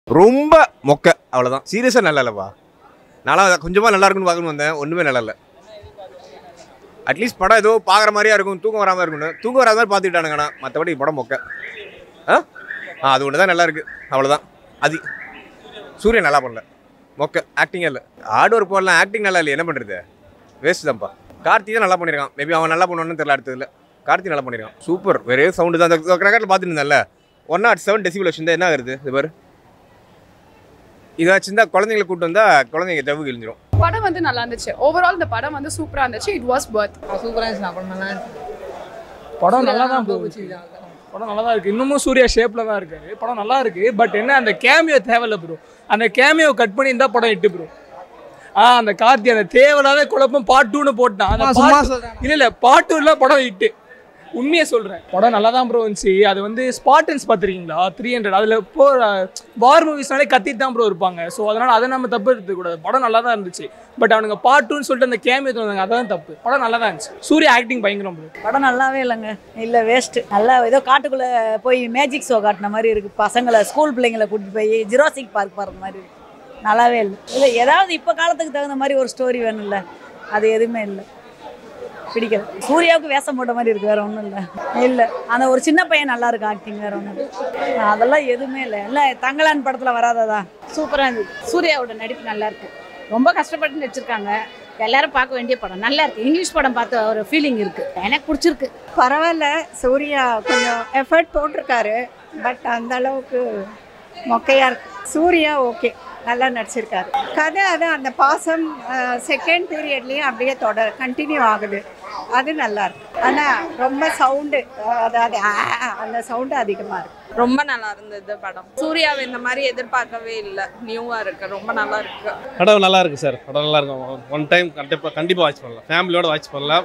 ரொம்ப மொக்க அவ்வளோதான் சீரியஸாக நல்லா இல்லைப்பா நல்லா கொஞ்சமாக நல்லா இருக்குன்னு பார்க்கணும் வந்தேன் ஒன்றுமே நல்லா இல்லை அட்லீஸ்ட் படம் ஏதோ பார்க்குற மாதிரியா இருக்கும் தூக்கம் வராமல் இருக்கணும் தூக்கம் வராத மாதிரி பார்த்துக்கிட்டானுங்கண்ணா மற்றபடி படம் மொக்க ஆ ஆ அது ஒன்று தான் நல்லா இருக்கு அவ்வளோதான் அது சூரியன் நல்லா பண்ணல மொக்க ஆக்டிங்கே இல்லை ஹார்ட் ஒர்க் போடலாம் ஆக்டிங் நல்லா இல்லை என்ன பண்ணுறது வேஸ்ட் தான்ப்பா கார்த்தி தான் நல்லா பண்ணியிருக்கான் மேபி அவன் நல்லா பண்ணுவான்னு தெரியல அடுத்ததுல கார்த்தி நல்லா பண்ணியிருக்கான் சூப்பர் வேறே சவுண்டு தான் அந்த கிரகட்டில் பார்த்துட்டு இருந்தேன்ல ஒன் நாட் செவன் டெசிபிள் வச்சுருந்தா என்ன ஆகுது இது பாரு இதாச்சும் இருந்தால் குழந்தைங்களை கூப்பிட்டு வந்தால் குழந்தைங்க ஜவ்வு கிழிஞ்சிரும் படம் வந்து நல்லா இருந்துச்சு ஓவரால் இந்த படம் வந்து சூப்பரா இருந்துச்சு இட் வாஸ் பர்த் சூப்பராக இருந்துச்சு படம் நல்லா இருந்துச்சு படம் நல்லா தான் போகுது படம் நல்லா தான் இருக்கு இன்னமும் சூர்யா ஷேப்ல தான் இருக்காரு படம் நல்லா இருக்கு பட் என்ன அந்த கேமியோ தேவையில்ல ப்ரோ அந்த கேமியோ கட் பண்ணி இருந்தா படம் இட்டு ப்ரோ ஆ அந்த கார்த்தி அந்த தேவையில்லாத குழப்பம் பார்ட் டூன்னு போட்டான் அந்த சும்மா part- சொல்றேன். இல்ல இல்ல பார்ட் டூல படம் இட்டு உண்மையை சொல்றேன் படம் நல்லா தான் ப்ரோ இருந்துச்சு அது வந்து ஸ்பாட்டன்ஸ் பார்த்துருக்கீங்களா த்ரீ ஹண்ட்ரட் அதில் இப்போ வார் மூவிஸ்னாலே கத்திட்டு தான் ப்ரோ இருப்பாங்க ஸோ அதனால அதை நம்ம தப்பு எடுத்துக்கூடாது படம் நல்லா தான் இருந்துச்சு பட் அவனுங்க பார்ட் டூன்னு சொல்லிட்டு அந்த கேமியோ தந்தாங்க அதான் தப்பு படம் நல்லா தான் இருந்துச்சு சூர்யா ஆக்டிங் பயங்கரம் ப்ரோ படம் நல்லாவே இல்லைங்க இல்லை வேஸ்ட்டு நல்லா ஏதோ காட்டுக்குள்ளே போய் மேஜிக் ஷோ காட்டின மாதிரி இருக்குது பசங்களை ஸ்கூல் பிள்ளைங்களை கூட்டிட்டு போய் ஜிராசிக் பார்க் போகிற மாதிரி இருக்கு நல்லாவே இல்லை இல்லை ஏதாவது இப்போ காலத்துக்கு தகுந்த மாதிரி ஒரு ஸ்டோரி வேணும்ல அது எதுவுமே இல்லை பிடிக்கல சூர்யாவுக்கு வேஷம் போட்ட மாதிரி இருக்கு வேற ஒன்றும் இல்லை இல்லை அந்த ஒரு சின்ன பையன் நல்லா இருக்கு ஆக்டிங் வேற ஒன்றும் அதெல்லாம் எதுவுமே இல்லை இல்லை தங்கலான் படத்தில் வராததா சூப்பராக இருந்தது சூர்யாவோட நடிப்பு நல்லா இருக்கு ரொம்ப கஷ்டப்பட்டு நடிச்சிருக்காங்க எல்லாரும் பார்க்க வேண்டிய படம் நல்லா இருக்கு இங்கிலீஷ் படம் பார்த்த ஒரு ஃபீலிங் இருக்கு எனக்கு பிடிச்சிருக்கு பரவாயில்ல சூர்யா கொஞ்சம் எஃபர்ட் போட்டிருக்காரு பட் அந்த அளவுக்கு மொக்கையாக இருக்கு சூர்யா ஓகே நல்லா நடிச்சிருக்காரு கதை அது அந்த பாசம் செகண்ட் பீரியட்லேயும் அப்படியே தொடர் கண்டினியூ ஆகுது அது நல்லா இருக்கு ஆனால் ரொம்ப சவுண்டு அதாவது ஆ, அந்த சவுண்டு அதிகமாக இருக்கு ரொம்ப நல்லா இருந்தது படம் சூர்யாவை இந்த மாதிரி எதிர்பார்க்கவே இல்லை நியூவா இருக்கு ரொம்ப நல்லா இருக்கு படம் நல்லா இருக்கு சார் படம் நல்லா இருக்கும் ஒன் டைம் கண்டிப்பாக கண்டிப்பாக வாட்ச் பண்ணலாம் ஃபேமிலியோட வாட்ச் பண்ணலாம்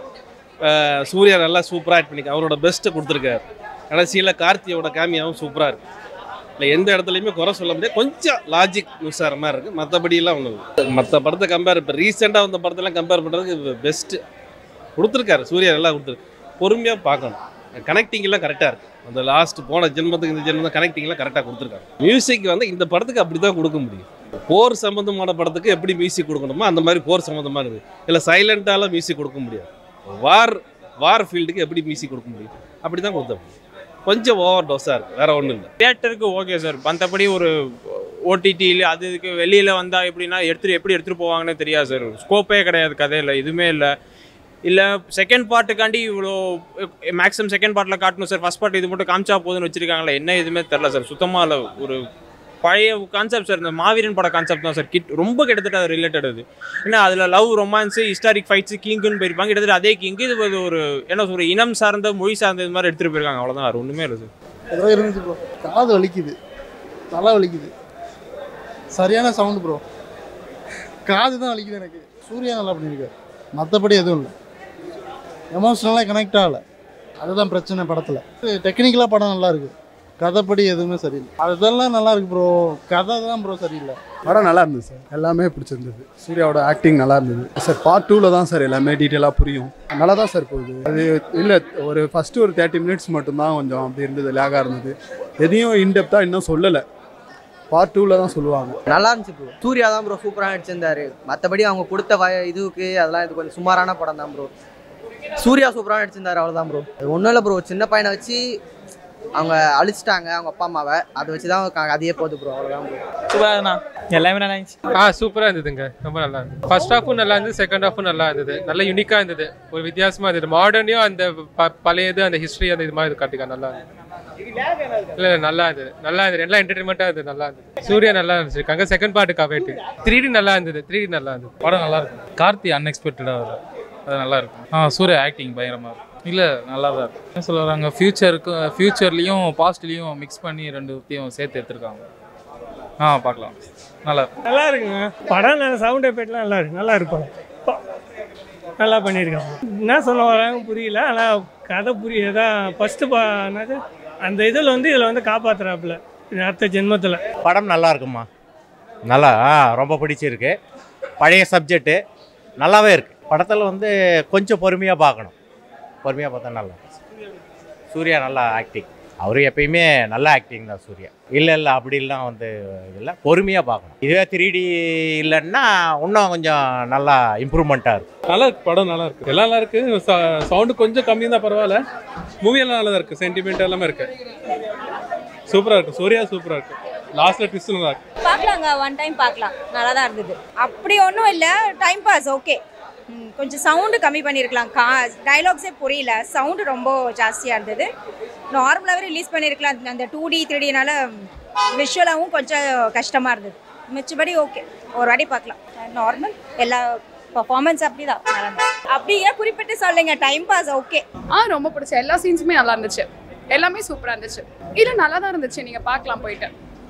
அஹ் சூர்யா நல்லா சூப்பராக ஆக்ட் பண்ணிக்க அவரோட பெஸ்ட்டை கொடுத்துருக்காரு கடைசியில் கார்த்தியோட கேமியாவும் சூப்பராக இருக்கு இல்லை எந்த இடத்துலையுமே குறை சொல்ல முடியாது கொஞ்சம் லாஜிக் மிஸ் ஆகிற மாதிரி இருக்குது மற்றபடியெல்லாம் ஒன்றும் இல்லை மற்ற படத்தை கம்பேர் இப்போ ரீசெண்டாக வந்த படத்தெல்லாம் கம்பேர் பண்ணுறதுக்கு பெஸ்ட்டு கொடுத்துருக்காரு சூர்யா நல்லா கொடுத்துருக்கு பொறுமையாக பார்க்கணும் கனெக்டிங் எல்லாம் கரெக்டாக இருக்கு அந்த லாஸ்ட் போன ஜென்மத்துக்கு இந்த ஜென்மம் கனெக்டிங்லாம் கரெக்டாக கொடுத்துருக்காங்க மியூசிக் வந்து இந்த படத்துக்கு அப்படி தான் கொடுக்க முடியும் போர் சம்மந்தமான படத்துக்கு எப்படி மியூசிக் கொடுக்கணுமோ அந்த மாதிரி போர் சம்மந்தமாக இருக்குது இல்லை சைலண்ட்டாலாம் மியூசிக் கொடுக்க முடியாது வார் வார் ஃபீல்டுக்கு எப்படி மியூசிக் கொடுக்க முடியும் அப்படி தான் கொடுத்த முடியும் கொஞ்சம் ஓவர் டோஸாக இருக்குது வேற ஒன்றும் இல்லை தியேட்டருக்கு ஓகே சார் மற்றபடி ஒரு ஓடிடியில் அது இதுக்கு வெளியில் வந்தால் எப்படின்னா எடுத்துட்டு எப்படி எடுத்துகிட்டு போவாங்கன்னு தெரியாது சார் ஸ்கோப்பே கிடையாது கதையில் எதுவுமே இல்லை இல்லை செகண்ட் பார்ட்டுக்காண்டி இவ்வளோ மேக்ஸிமம் செகண்ட் பார்ட்டில் காட்டணும் சார் ஃபஸ்ட் பார்ட் இது மட்டும் காமிச்சா போதுன்னு வச்சிருக்காங்களே என்ன எதுவுமே தெரில சார் சுத்தமாக இல்லை ஒரு பழைய கான்செப்ட் சார் இந்த மாவீரன் பட கான்செப்ட் தான் சார் கிட் ரொம்ப கிட்டத்தட்ட அது ரிலேட்டட் அது ஏன்னா அதில் லவ் ரொமான்ஸு ஹிஸ்டாரிக் ஃபைட்ஸு கிங்குன்னு போயிருப்பாங்க கிட்டத்தட்ட அதே கிங்கு இது ஒரு- ஒரு என்ன ஒரு இனம் சார்ந்த மொழி சார்ந்த இது மாதிரி எடுத்துகிட்டு போயிருக்காங்க அவ்வளோதான் வேறு ஒன்றுமே இல்லை சார் ஏதோ இருந்துச்சு ப்ரோ காது வலிக்குது தலை வலிக்குது சரியான சவுண்டு ப்ரோ காது தான் வலிக்குது எனக்கு சூர்யா நல்லா பண்ணியிருக்காரு மற்றபடி எதுவும் இல்லை எமோஷ்னலாக கனெக்ட் ஆகலை அதுதான் பிரச்சனை படத்தில் டெக்னிக்கலாக படம் நல்லா இருக்கு கதைப்படி எதுவுமே சரியில்லை அதெல்லாம் நல்லா இருக்கு ப்ரோ கதை தான் ப்ரோ சரியில்லை படம் நல்லா இருந்தது சார் எல்லாமே பிடிச்சிருந்தது சூர்யாவோட ஆக்டிங் நல்லா இருந்தது சார் பார்ட் டூவில் தான் சார் எல்லாமே டீட்டெயிலாக புரியும் நல்லா தான் சார் போகுது அது இல்லை ஒரு ஃபஸ்ட்டு ஒரு தேர்ட்டி மினிட்ஸ் மட்டும்தான் கொஞ்சம் அப்படி இருந்தது லேகாக இருந்தது எதையும் இன்டெப்த்தாக இன்னும் சொல்லலை பார்ட் டூவில் தான் சொல்லுவாங்க நல்லா இருந்துச்சு ப்ரோ சூர்யா தான் ப்ரோ சூப்பராக நடிச்சிருந்தாரு மற்றபடி அவங்க கொடுத்த வய இதுவுக்கு அதெல்லாம் இது கொஞ்சம் சுமாரான படம் தான் ப்ரோ சூர்யா சூப்பராக நடிச்சிருந்தாரு அவ்வளோதான் ப்ரோ ஒன்றும் இல்லை ப்ரோ சின்ன பையனை வச்சு அவங்க அழிச்சிட்டாங்க அவங்க அப்பா அம்மாவை அதை வச்சு தான் க- கதையே போகுது ப்ரோ அவ்வளோதான் ப்ரோ சூப்பராக எல்லாமே நல்லா இருந்துச்சு ஆ சூப்பராக இருந்ததுங்க ரொம்ப நல்லா இருந்தது ஃபர்ஸ்ட் ஹாஃபும் நல்லா இருந்தது செகண்ட் ஹாஃபும் நல்லா இருந்தது நல்ல யூனிக்காக இருந்தது ஒரு வித்தியாசமா இருந்தது மாடர்னையும் அந்த ப- பழையது அந்த ஹிஸ்ட்ரி அந்த இது மாதிரி காட்டிக்கா நல்லா இருந்தது இல்லை இல்லை நல்லா இருந்தது நல்லா இருந்தது எல்லாம் என்டர்டைன்மெண்ட்டாக இருந்தது நல்லா இருந்தது சூர்யா நல்லா இருந்துச்சு செகண்ட் பார்ட்டுக்கா வெயிட்டு த்ரீ டி நல்லா இருந்தது த்ரீ டி நல்லா இருந்தது படம் நல்லா இருக்கும் கார்த்தி அன்எக்ஸ்பெக்டடாக வர அது நல்லா இருக்கும் ஆ சூர்யா ஆக்டிங் பயங்கரமாக இருக்கும் இல்லை நல்லா தான் இருக்கும் என்ன சொல்ல வராங்க ஃப்யூச்சருக்கு ஃப்யூச்சர்லேயும் பாஸ்ட்லேயும் மிக்ஸ் பண்ணி ரெண்டுத்தையும் சேர்த்து எடுத்துருக்காங்க ஆ பார்க்கலாம் நல்லா இருக்கும் நல்லா இருக்குங்க படம் நல்லா சவுண்ட் எஃபெக்ட்லாம் நல்லா இருக்கு நல்லா இருக்கும் ப- நல்லா பண்ணியிருக்காங்க என்ன சொல்ல வராங்க புரியல ஆனால் கதை புரியதா ஃபஸ்ட்டு பா என்னது அந்த இதில் வந்து இதில் வந்து காப்பாற்றுறாப்புல அடுத்த ஜென்மத்தில் படம் நல்லா இருக்குமா நல்லா ஆ, ரொம்ப பிடிச்சிருக்கு பழைய சப்ஜெக்ட்டு நல்லாவே இருக்கு படத்தில் வந்து கொஞ்சம் பொறுமையாக பார்க்கணும் பொறுமையாக பார்த்தா நல்லா இருக்கு. சூர்யா நல்லா ஆக்டிங் அவர் எப்பயுமே நல்ல ஆக்டிங் தான் சூர்யா இல்லை இல்லை அப்படிலாம் வந்து இல்லை பொறுமையாக பார்க்கணும் இதுவே த்ரீ டி இல்லைன்னா இன்னும் கொஞ்சம் நல்லா இம்ப்ரூவ்மெண்ட்டாக இருக்கும் நல்லா இருக்கு படம் நல்லா இருக்கு எல்லாம் நல்லா இருக்கு சவுண்டு கொஞ்சம் கம்மி தான் பரவாயில்ல மூவி எல்லாம் நல்லா இருக்கு சென்டிமெண்ட் எல்லாமே இருக்கு சூப்பரா இருக்கு சூர்யா சூப்பரா இருக்கு லாஸ்ட்ல ட்விஸ்ட் நல்லா இருக்கு பார்க்கலாங்க ஒன் டைம் பார்க்கலாம் நல்லா தான் இருந்தது அப்படி ஒன்றும் இல்லை டைம் பாஸ் ஓகே கொஞ்சம் சவுண்டு கம்மி பண்ணியிருக்கலாம் கா டைலாக்ஸே புரியல சவுண்டு ரொம்ப ஜாஸ்தியாக இருந்தது நார்மலாகவே ரிலீஸ் பண்ணியிருக்கலாம் அந்த- அந்த டூ டி த்ரீ டினால விஷுவலாகவும் கொஞ்சம் கஷ்டமாக இருந்தது மிச்சபடி ஓகே ஒரு வாட்டி பார்க்கலாம் நார்மல் எல்லா பர்ஃபார்மன்ஸ் அப்படி தான் நல்லா இருந்தது. அப்படி ஏன் குறிப்பிட்டு சொல்லுங்க டைம் பாஸ் ஓகே ஆ ரொம்ப பிடிச்ச எல்லா சீன்ஸுமே நல்லா இருந்துச்சு எல்லாமே சூப்பராக இருந்துச்சு இல்லை நல்லா தான் இருந்துச்சு நீங்கள் பார்க்கலாம் போயிட்டு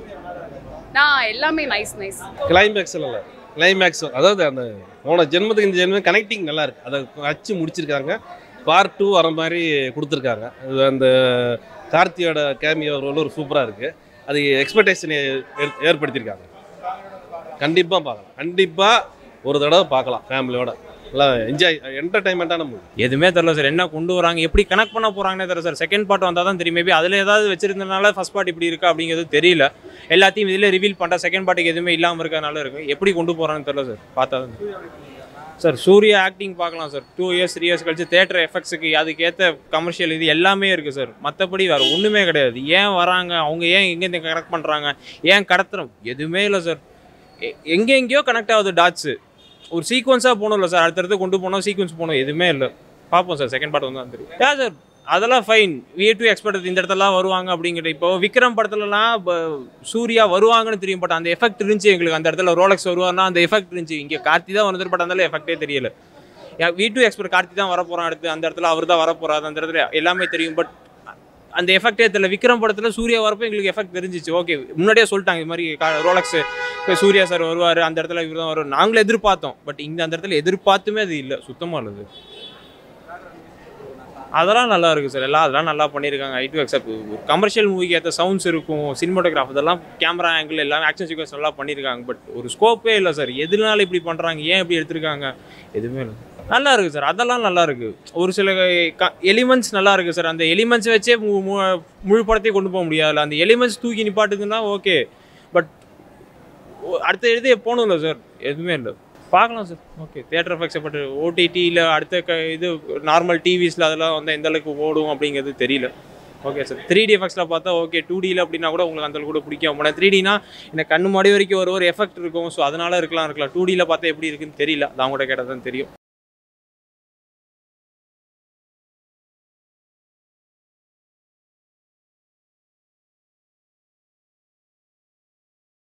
நான் எல்லாமே நைஸ் நைஸ் கிளைமேக்ஸ் இல்லை கிளைமேக்ஸ் அதாவது அந்த போன ஜென்மத்துக்கு இந்த ஜென்மம் கனெக்டிங் நல்லா இருக்கு அதை வச்சு முடிச்சிருக்காங்க பார்ட் டூ வர மாதிரி கொடுத்துருக்காங்க அது அந்த கார்த்தியோட கேமியோ ரோல் ஒரு சூப்பராக இருக்கு அது எக்ஸ்பெக்டேஷனை ஏற்படுத்தியிருக்காங்க கண்டிப்பாக பார்க்கலாம் கண்டிப்பாக ஒரு தடவை பார்க்கலாம் ஃபேமிலியோட நல்லா என்ஜாய் என்டர்டைன்மெண்ட்டான மூவி எதுவுமே தெரியல சார் என்ன கொண்டு வராங்க எப்படி கனெக்ட் பண்ண போறாங்கன்னே தெரியல சார் செகண்ட் பார்ட் வந்தால் தான் தெரியும் மேபி அதில் ஏதாவது வச்சிருந்தனால ஃபர்ஸ்ட் பார்ட் இப்படி இருக்கா அப்படிங்கிறது தெரியல எல்லாத்தையும் இதில் ரிவீல் பண்ணுற செகண்ட் பார்ட்டுக்கு எதுவுமே இல்லாமல் இருக்கறனால இருக்கு எப்படி கொண்டு போகிறாங்கன்னு தெரியல சார் பார்த்தா தான் தெரியும். சார் சூர்யா ஆக்டிங் பார்க்கலாம் sir two years three years கழிச்சு தேட்டர் எஃபெக்ட்ஸுக்கு அதுக்கேற்ற கமர்ஷியல் இது எல்லாமே இருக்குது சார் மற்றபடி வேறு ஒன்றுமே கிடையாது ஏன் வராங்க அவங்க ஏன் எங்கேருந்து கனெக்ட் பண்ணுறாங்க ஏன் கடத்துறோம் எதுவுமே இல்லை சார் எங்கே எங்கேயோ கனெக்ட் ஆகுது டாட்ஸு ஒரு சீக்வன்ஸாக போகணும் இல்லை சார் அடுத்தடுத்து கொண்டு போனோம் சீக்வன்ஸ் போகணும் எதுவுமே இல்லை பார்ப்போம் சார் செகண்ட் பார்ட் வந்து தான் தெரியும் ஏன் சார் அதெல்லாம் ஃபைன் வி டு எக்ஸ்பெக்ட் இந்த இடத்துலலாம் வருவாங்க அப்படிங்கிற இப்போ விக்ரம் படத்துலலாம் ப- சூர்யா வருவாங்கன்னு தெரியும் பட் அந்த எஃபெக்ட் இருந்துச்சு எங்களுக்கு அந்த இடத்துல ரோலக்ஸ் வருவார்னா அந்த எஃபெக்ட் இருந்துச்சு இங்கே கார்த்தி தான் வந்து பட் அந்த எஃபெக்டே தெரியல வி டு எக்ஸ்பெக்ட் கார்த்தி தான் வரப்போகிறான் அடுத்து அந்த இடத்துல அவர் தான் வரப்போறாரு அந்த இடத்துல எல்லாமே தெரியும் பட் அந்த எஃபெக்டே தெரியல விக்ரம் படத்தில் சூர்யா வரப்போ எங்களுக்கு எஃபெக்ட் தெரிஞ்சிச்சு ஓகே முன்னாடியே சொல்லிட்டாங்க இது மாதிரி ரோலக்ஸ் சூர்யா சார் வருவார் அந்த இடத்துல இவர் தான் வருவார் நாங்களும் எதிர்பார்த்தோம் பட் இங்கே அந்த இடத்துல எதிர்பார்த்துமே அது இல்லை சுத்தமாக இல்லது அதெல்லாம் நல்லா இருக்கு சார் எல்லாம் அதெல்லாம் நல்லா பண்ணியிருக்காங்க ஐ டு அக்செப்ட் கமர்ஷியல் மூவிக்கு ஏற்ற சவுண்ட்ஸ் இருக்கும் சினிமாட்டோகிராஃப் அதெல்லாம் கேமரா ஆங்கிள் எல்லாமே ஆக்ஷன் சீக்வன்ஸ் நல்லா பண்ணியிருக்காங்க பட் ஒரு ஸ்கோப்பே இல்லை சார் எதனால இப்படி பண்ணுறாங்க ஏன் இப்படி எடுத்திருக்காங்க எதுவுமே இல்லை நல்லா இருக்கு சார் அதெல்லாம் நல்லா இருக்கு ஒரு சில எலிமெண்ட்ஸ் நல்லா இருக்கு சார் அந்த எலிமெண்ட்ஸ் வச்சே மு- மு- முழு படத்தையும் கொண்டு போக முடியாது அந்த எலிமெண்ட்ஸ் தூக்கி நிப்பாட்டுதுன்னா ஓகே பட் அடுத்த எழுதி போகணும்ல சார் எதுவுமே இல்லை பார்க்கலாம் sir okay theatre effects but ஓடிடியில் அடுத்த க இது நார்மல் டிவிஸில் அதெல்லாம் வந்து எந்த அளவுக்கு ஓடும் அப்படிங்கிறது தெரியல ஓகே சார் த்ரீ டி எஃபெக்ட்ஸில் பார்த்தா ஓகே டூ டியில் அப்படின்னா கூட உங்களுக்கு அந்த அளவுக்கு கூட பிடிக்கும் போனால் த்ரீ டினா எனக்கு கண்ணு மாடி வரைக்கும் ஒரு ஒரு எஃபெக்ட் இருக்கும் ஸோ அதனால இருக்கலாம் இருக்கலாம் டூ டியில் பார்த்தா எப்படி இருக்குன்னு தெரியல அது அவங்க கேட்டால் தான் தெரியும்